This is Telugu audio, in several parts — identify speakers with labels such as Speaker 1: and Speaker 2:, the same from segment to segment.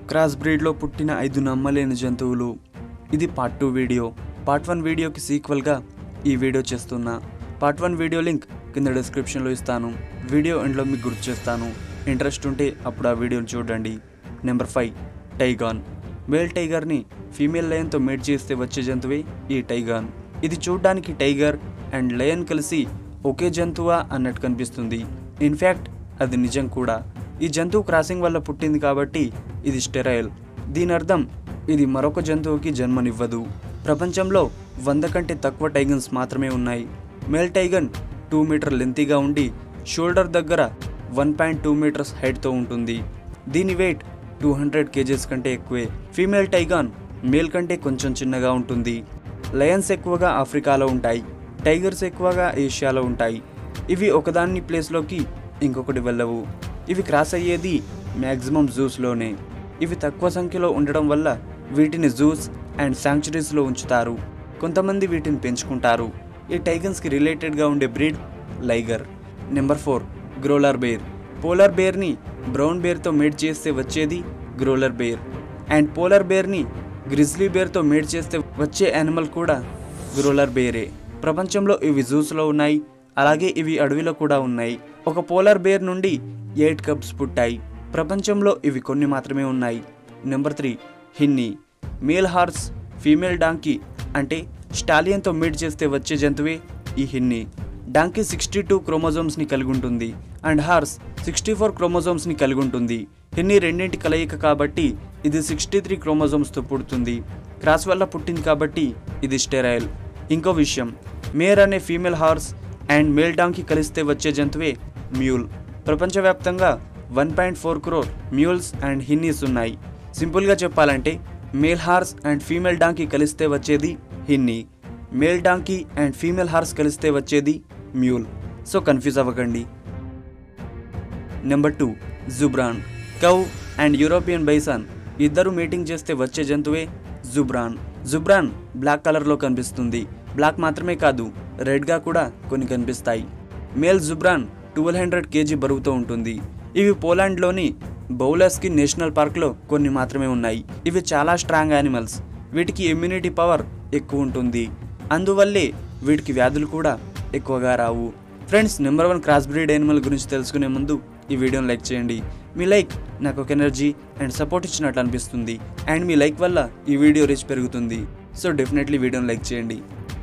Speaker 1: క్రాస్ బ్రీడ్లో పుట్టిన ఐదు నమ్మలేని జంతువులు ఇది part two video part one వీడియోకి సీక్వెల్గా ఈ వీడియో చేస్తున్నా పార్ట్ వన్ వీడియో లింక్ కింద డిస్క్రిప్షన్లో ఇస్తాను వీడియో ఎండ్లో మీకు గుర్తు చేస్తాను ఇంట్రెస్ట్ ఉంటే అప్పుడు ఆ వీడియోని చూడండి నెంబర్ ఫైవ్ టైగాన్ మేల్ టైగర్ని ఫీమేల్ లయన్తో మేట్ చేస్తే వచ్చే జంతువే ఈ టైగాన్ ఇది చూడ్డానికి టైగర్ అండ్ లయన్ కలిసి ఒకే జంతువా అన్నట్టు కనిపిస్తుంది ఇన్ఫ్యాక్ట్ అది నిజం కూడా ఈ జంతువు క్రాసింగ్ వల్ల పుట్టింది కాబట్టి ఇది స్టెరైల్ దీని అర్థం ఇది మరొక జంతువుకి జన్మనివ్వదు ప్రపంచంలో వంద కంటే తక్కువ టైగన్స్ మాత్రమే ఉన్నాయి మేల్ టైగన్ టూ మీటర్ లెంతీగా ఉండి షోల్డర్ దగ్గర వన్ పాయింట్ టూ మీటర్స్ హైట్తో ఉంటుంది దీని వెయిట్ టూ హండ్రెడ్ కేజెస్ కంటే ఎక్కువే ఫీమేల్ టైగాన్ మేల్ కంటే కొంచెం చిన్నగా ఉంటుంది లయన్స్ ఎక్కువగా ఆఫ్రికాలో ఉంటాయి టైగర్స్ ఎక్కువగా ఏషియాలో ఉంటాయి ఇవి ఒకదాని ప్లేస్లోకి ఇంకొకటి వెళ్ళవు ఇవి క్రాస్ అయ్యేది మ్యాక్సిమం జూస్లోనే ఇవి తక్కువ సంఖ్యలో ఉండడం వల్ల వీటిని జూస్ అండ్ శాంక్చురీస్లో ఉంచుతారు కొంతమంది వీటిని పెంచుకుంటారు ఈ టైగన్స్కి రిలేటెడ్గా ఉండే breed liger number four grolar bear polar బేర్ని బ్రౌన్ బేర్తో మేడ్ చేస్తే వచ్చేది గ్రోలర్ బేర్ అండ్ పోలార్ బేర్ని గ్రిజ్లీ బేర్తో మేడ్ చేస్తే వచ్చే యానిమల్ కూడా గ్రోలర్ బేరే ప్రపంచంలో ఇవి జూస్లో ఉన్నాయి అలాగే ఇవి అడవిలో కూడా ఉన్నాయి ఒక పోలార్ బేర్ నుండి ఎయిట్ కప్స్ పుట్టాయి ప్రపంచంలో ఇవి కొన్ని మాత్రమే ఉన్నాయి number three hinny male horse female donkey అంటే స్టాలియన్తో మీట్ చేస్తే వచ్చే జంతువే ఈ హిన్ని డాంకీ సిక్స్టీ టూ క్రోమోజోమ్స్ని కలిగి ఉంటుంది అండ్ హార్స్ సిక్స్టీ ఫోర్ క్రోమోజోమ్స్ని కలిగి ఉంటుంది హిన్ని రెండింటి కలయిక కాబట్టి ఇది సిక్స్టీ త్రీ క్రోమోజోమ్స్తో పుడుతుంది క్రాస్ వల్ల పుట్టింది కాబట్టి ఇది స్టెరైల్ ఇంకో విషయం మేర్ అనే female horse and male donkey కలిస్తే వచ్చే జంతువే మ్యూల్ ప్రపంచవ్యాప్తంగా one point four crore mules and hinnies ఉన్నాయి సింపుల్గా చెప్పాలంటే male horse and female donkey కలిస్తే వచ్చేది hinny male donkey and female horse కలిస్తే వచ్చేది మ్యూల్ సో కన్ఫ్యూజ్ అవ్వకండి number two zubron cow and European bison ఇద్దరు మీటింగ్ చేస్తే వచ్చే జంతువే జుబ్రాన్ జుబ్రాన్ బ్లాక్ కలర్లో కనిపిస్తుంది బ్లాక్ మాత్రమే కాదు రెడ్గా కూడా కొన్ని కనిపిస్తాయి male zubron twelve hundred KG బరువుతో ఉంటుంది ఇవి పోలాండ్లోని బౌలస్కి నేషనల్ పార్క్లో కొన్ని మాత్రమే ఉన్నాయి ఇవి చాలా స్ట్రాంగ్ యానిమల్స్ వీటికి ఇమ్యూనిటీ పవర్ ఎక్కువ ఉంటుంది అందువల్లే వీటికి వ్యాధులు కూడా ఎక్కువగా రావు friends number one cross breed animal గురించి తెలుసుకునే ముందు ఈ వీడియోని లైక్ చేయండి మీ లైక్ నాకు ఒక ఎనర్జీ అండ్ సపోర్ట్ ఇచ్చినట్లు అనిపిస్తుంది అండ్ మీ లైక్ వల్ల ఈ వీడియో రీచ్ పెరుగుతుంది సో డెఫినెట్లీ వీడియోని లైక్ చేయండి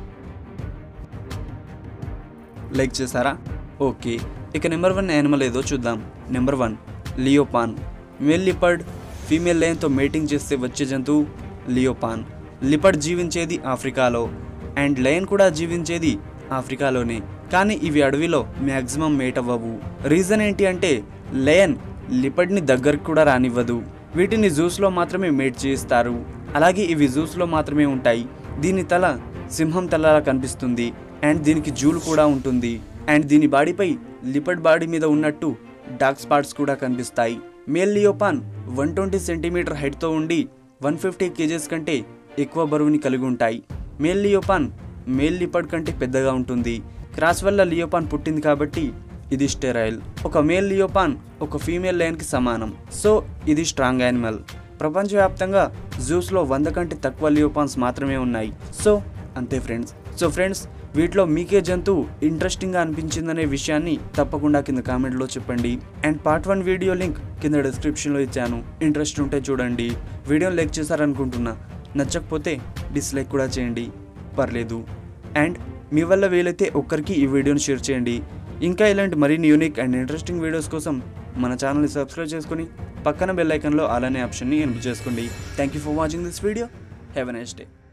Speaker 1: లైక్ చేశారా ఓకే ఇక నెంబర్ వన్ యానిమల్ ఏదో చూద్దాం number one leopon male leopard female లయన్తో మేటింగ్ చేస్తే వచ్చే జంతువు లియోపాన్ లిపర్డ్ జీవించేది ఆఫ్రికాలో అండ్ లయన్ కూడా జీవించేది ఆఫ్రికాలోనే కానీ ఇవి అడవిలో మ్యాక్సిమం మేట్ అవ్వవు రీజన్ ఏంటి అంటే లయన్ లిపర్డ్ని దగ్గరికి కూడా రానివ్వదు వీటిని జూస్లో మాత్రమే మేట్ చేయిస్తారు అలాగే ఇవి జూస్లో మాత్రమే ఉంటాయి దీని తల సింహం తలలా కనిపిస్తుంది అండ్ దీనికి జూలు కూడా ఉంటుంది అండ్ దీని బాడీపై లిపర్డ్ బాడీ మీద ఉన్నట్టు డార్క్ స్పాట్స్ కూడా కనిపిస్తాయి male leopon one twenty centimeter హైట్తో ఉండి వన్ ఫిఫ్టీ కేజెస్ కంటే ఎక్కువ బరువుని కలిగి ఉంటాయి మేల్ లియోపాన్ మేల్ లిపర్డ్ కంటే పెద్దగా ఉంటుంది క్రాస్ వల్ల లియోపాన్ పుట్టింది కాబట్టి ఇది స్టెరైల్ ఒక మేల్ లియోపాన్ ఒక ఫీమేల్ లయన్కి సమానం సో ఇది స్ట్రాంగ్ యానిమల్ ప్రపంచవ్యాప్తంగా జూస్లో వంద కంటే తక్కువ లియోపాన్స్ మాత్రమే ఉన్నాయి సో అంతే ఫ్రెండ్స్ సో ఫ్రెండ్స్ వీటిలో మీకే జంతువు ఇంట్రెస్టింగ్గా అనిపించిందనే విషయాన్ని తప్పకుండా కింద కామెంట్లో చెప్పండి and part one video link కింద డిస్క్రిప్షన్లో ఇచ్చాను ఇంట్రెస్ట్ ఉంటే చూడండి వీడియోని లైక్ చేశారనుకుంటున్నా నచ్చకపోతే డిస్లైక్ కూడా చేయండి పర్లేదు అండ్ మీ వల్ల వీలైతే ఒక్కరికి ఈ వీడియోని షేర్ చేయండి ఇంకా ఇలాంటి మరిన్ని యూనిక్ అండ్ ఇంట్రెస్టింగ్ వీడియోస్ కోసం మన ఛానల్ని సబ్స్క్రైబ్ చేసుకొని పక్కన బెల్ ఐకన్లో అలానే ఆప్షన్ని ఎన్బుల్ చేసుకోండి thank you for watching this video have a nice day